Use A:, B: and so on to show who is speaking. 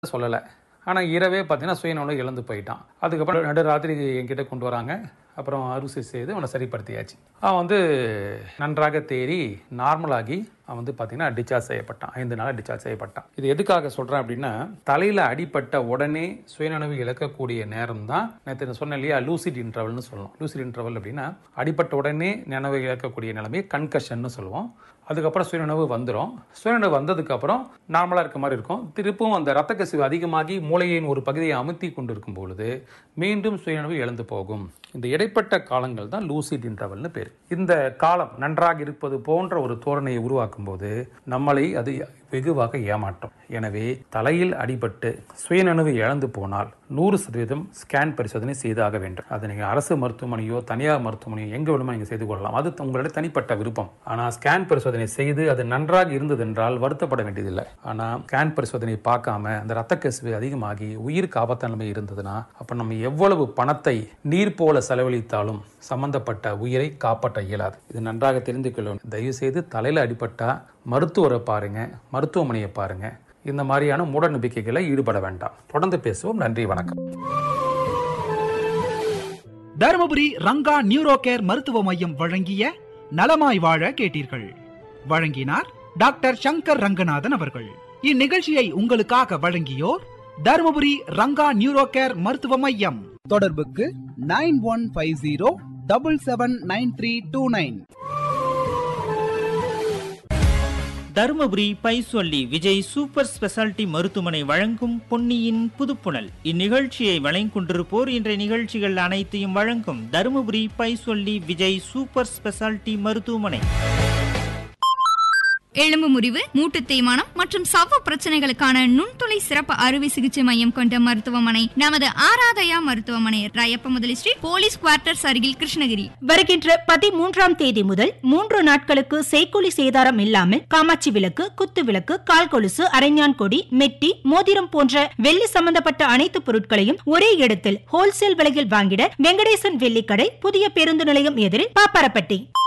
A: சொல்லலை ஆனால் இரவே பார்த்தீங்கன்னா சுயநலம் இழந்து போயிட்டான் அதுக்கப்புறம் நடுராத்திரி என்கிட்ட கொண்டு வராங்க அப்புறம் அறுவை செய்து அவனை சரிப்படுத்தியாச்சு அவன் வந்து நன்றாக தேறி நார்மலாகி அவன் வந்து பார்த்தீங்கன்னா டிஸ்சார்ஜ் செய்யப்பட்டான் ஐந்து நாள் டிஸ்சார்ஜ் செய்யப்பட்டான் இது எதுக்காக சொல்கிறேன் அப்படின்னா தலையில் அடிபட்ட உடனே சுயநனவு இழக்கக்கூடிய நேரம் தான் நேற்று நான் சொன்னேன் இல்லையா லூசிட் இன்டர்வல்னு சொல்லுவோம் லூசிட் இன்டர்வல் அப்படின்னா அடிபட்ட உடனே நினைவு இழக்கக்கூடிய நிலைமை கன்கஷன்னு சொல்லுவோம் அதுக்கப்புறம் சுயநனவு வந்துடும் சுயநனவு வந்ததுக்கப்புறம் நார்மலாக இருக்க மாதிரி இருக்கும் திருப்பும் அந்த ரத்த கசிவு அதிகமாகி மூளையின் ஒரு பகுதியை அமுத்தி கொண்டு இருக்கும் பொழுது மீண்டும் சுயநனவு இழந்து போகும் இந்த இடைப்பட்ட காலங்கள் தான் லூசிட் இன்டர்வல்னு பேர் இந்த காலம் நன்றாக இருப்பது போன்ற ஒரு தோரணையை உருவாக்கும் போது நம்மளை அது வெகுவாக ஏமாற்றும் எனவே தலையில் அடிபட்டு சுயநனவு இழந்து போனால் நூறு சதவீதம் ஸ்கேன் பரிசோதனை செய்தாக வேண்டும் அது நீங்கள் அரசு மருத்துவமனையோ தனியார் மருத்துவமனையோ எங்கே வேணுமோ நீங்கள் செய்து கொள்ளலாம் அது உங்களுடைய தனிப்பட்ட விருப்பம் ஆனால் ஸ்கேன் பரிசோதனை செய்து அது நன்றாக இருந்தது என்றால் வருத்தப்பட வேண்டியதில்லை ஆனால் ஸ்கேன் பரிசோதனை பார்க்காம அந்த ரத்த கசிவு அதிகமாகி உயிருக்கு ஆபத்தான நிலைமை இருந்ததுன்னா அப்போ நம்ம எவ்வளவு பணத்தை நீர் போல செலவழித்தாலும் சம்பந்தப்பட்ட உயிரை காப்பாற்ற இயலாது இது நன்றாக தெரிந்து கொள்ளணும் தயவு செய்து தலையில் அடிபட்டா மருத்துவரை பாருங்க மருத்துவமனையை பாருங்க இந்த மாதிரியான மூட நம்பிக்கைகளை ஈடுபட வேண்டாம் தொடர்ந்து பேசுவோம் நன்றி வணக்கம்
B: தருமபுரி ரங்கா நியூரோ கேர் மருத்துவ மையம் வழங்கிய நலமாய் வாழ கேட்டீர்கள் வழங்கினார் டாக்டர் சங்கர் ரங்கநாதன் அவர்கள் இந்நிகழ்ச்சியை உங்களுக்காக வழங்கியோர் தருமபுரி ரங்கா நியூரோ கேர் மருத்துவ மையம் தொடர்புக்கு nine one five zero double seven nine three two nine
C: Dharmapuri பைசொல்லி விஜய் சூப்பர் ஸ்பெஷாலிட்டி மருத்துவமனை வழங்கும் பொன்னியின் புதுப்புணல் இந்நிகழ்ச்சியை வழங்கிக் கொண்டிருப்போர் இன்றைய நிகழ்ச்சிகள் அனைத்தையும் வழங்கும் தருமபுரி பைசொல்லி விஜய் சூப்பர் ஸ்பெஷாலிட்டி மருத்துவமனை
D: எலும்பு முறிவு மூட்டு தேய்மானம் மற்றும் சவ்வு பிரச்சனைகளுக்கான நுண்துளை சிறப்பு அறுவை சிகிச்சை மையம் கொண்ட மருத்துவமனை நமது ஆராதயா மருத்துவமனை ராயப்ப முதலி ஸ்ட்ரீட் போலீஸ் குவார்ட்டர்ஸ் அருகில் கிருஷ்ணகிரி
E: வருகின்ற பதிமூன்றாம் தேதி முதல் மூன்று நாட்களுக்கு செய்கூலி சேதாரம் இல்லாமல் காமாட்சி விளக்கு குத்து விளக்கு கால் கொலுசு அரைஞான் கொடி மெட்டி மோதிரம் போன்ற வெள்ளி சம்பந்தப்பட்ட அனைத்து பொருட்களையும் ஒரே இடத்தில் ஹோல்சேல் விலையில் வாங்கிட வெங்கடேசன் வெள்ளிக்கடை புதிய பேருந்து நிலையம் எதிரில் பாப்பாரப்பட்டி